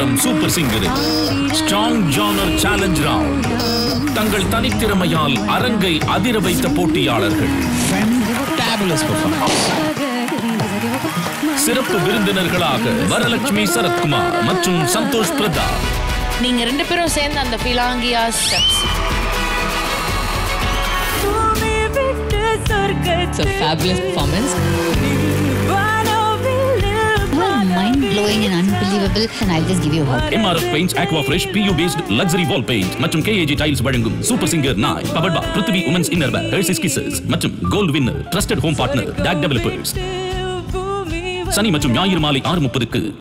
வாரம் சூப்பர் சிங்கரில் strong genre challenge round தங்கள் தனித்திறமையால் அரங்கை அதிர வைத்த போட்டியாளர்கள் சிறப்பு விருந்தினர்களாக வரலட்சுமி சரத்குமார் மற்றும் சந்தோஷ் பிரதாப் நீங்க ரெண்டு பேரும் சேர்ந்து அந்த பிலாங்கியா steps It's a fabulous performance. mind blowing and unbelievable and I'll just give you a hug. MRF paints aqua fresh pure paste luxury wall paint மற்றும் கேஏஜி டைல்ஸ் வழங்கும் சூப்பர் சிங்கர் நாய் powered by Prithvi women's innerwear Hershey's kisses மற்றும் gold winner trusted home partner DAC developers சனி மற்றும் ஞாயிறு மாலை ஆறு முப்பதுக்கு